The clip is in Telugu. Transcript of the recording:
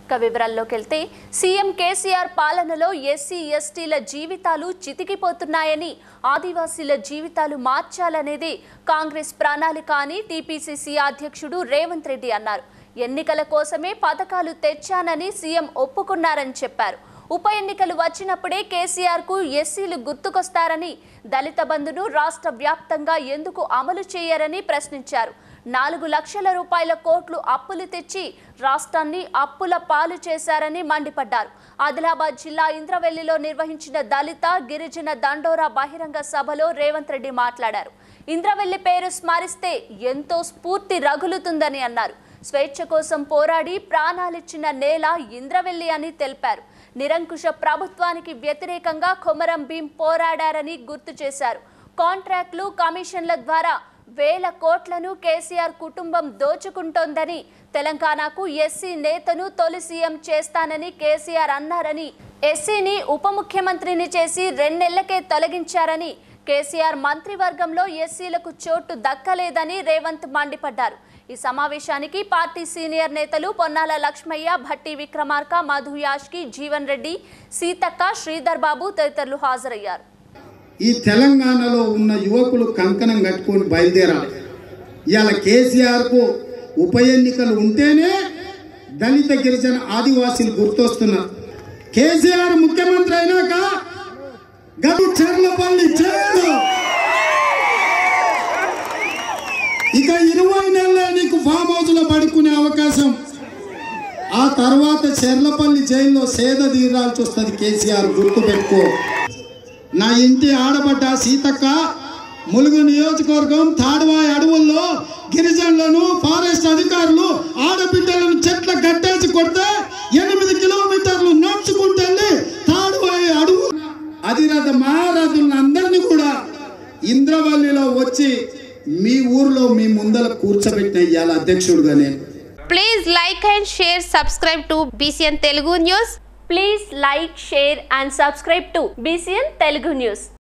ఇక వివరాల్లోకి వెళ్తే సీఎం కేసీఆర్ పాలనలో ఎస్సీ ఎస్టీల జీవితాలు చితికిపోతున్నాయని ఆదివాసీల జీవితాలు మార్చాలనేది కాంగ్రెస్ ప్రణాళిక అని టీపీసీసీ అధ్యక్షుడు రేవంత్ రెడ్డి అన్నారు ఎన్నికల కోసమే పథకాలు తెచ్చానని సీఎం ఒప్పుకున్నారని చెప్పారు ఉప ఎన్నికలు వచ్చినప్పుడే కేసీఆర్ కు ఎస్సీలు గుర్తుకొస్తారని దళిత బంధును రాష్ట్ర వ్యాప్తంగా ఎందుకు అమలు చేయరని ప్రశ్నించారు నాలుగు లక్షల రూపాయల కోట్లు అప్పులు తెచ్చి రాష్ట్రాన్ని అప్పుల పాలు చేశారని మండిపడ్డారు ఆదిలాబాద్ జిల్లా ఇంద్రవెల్లిలో నిర్వహించిన దళిత గిరిజన దండోరా బహిరంగ సభలో రేవంత్ రెడ్డి మాట్లాడారు ఇంద్రవెల్లి పేరు స్మరిస్తే ఎంతో స్ఫూర్తి రగులుతుందని అన్నారు స్వేచ్ఛ కోసం పోరాడి ప్రాణాలిచ్చిన నేల ఇంద్రవెల్లి అని తెలిపారు నిరంకుశ ప్రభుత్వానికి వ్యతిరేకంగా కొమరం భీం పోరాడారని గుర్తు చేశారు కాంట్రాక్టులు కమిషన్ల ద్వారా వేల కోట్లను కేసీఆర్ కుటుంబం దోచుకుంటోందని తెలంగాణకు ఎస్సీ నేతను తొలి సీఎం చేస్తానని కేసీఆర్ అన్నారని ఎస్సీని ఉప ముఖ్యమంత్రిని చేసి రెండేళ్లకే తొలగించారని కేసీఆర్ మంత్రివర్గంలో ఎస్సీలకు చోటు దక్కలేదని రేవంత్ మండిపడ్డారు ఈ సమావేశానికి పార్టీ సీనియర్ నేతలు పొన్నాల లక్ష్మయ్య భట్టి విక్రమార్క మధు యాష్కి జీవన్ రెడ్డి సీతక్క శ్రీధర్ బాబు తదితరులు హాజరయ్యారు ఈ తెలంగాణలో ఉన్న యువకులు కంకణం కట్టుకొని బయలుదేరాలి ఇవాళ కేసీఆర్కు ఉప ఎన్నికలు ఉంటేనే దళిత గిరిజన ఆదివాసీలు గుర్తొస్తున్నారు కేసీఆర్ ముఖ్యమంత్రి అయినాక గడు చెర్లపల్లి జైలు ఇక ఇరవై నెలలే నీకు ఫామ్ హౌస్ లో పడుకునే అవకాశం ఆ తర్వాత చెర్లపల్లి జైల్లో సేద తీరాల్సి వస్తుంది కేసీఆర్ గుర్తు పెట్టుకో నా ఇంటి ఆడబడ్డ సీతక్క ములుగు నియోజకవర్గం తాడువాయి అడవుల్లో గిరిజనులను ఫారెస్ట్ అధికారులు ఆడబిడ్డలను చెట్ల గట్టేసి కొడితే ఎనిమిది కిలోమీటర్లు నడుచుకుంటెళ్ళి తాడువాయి అడవు అధిరథ మహారాజులను అందరినీ కూడా ఇంద్రవల్లిలో వచ్చి మీ ఊర్లో మీ ముందర కూర్చోబెట్టిన ఇవాళ అధ్యక్షుడుగా నేను Please like and share, subscribe to BCN Telugu News. Please like share and subscribe to BCN Telugu news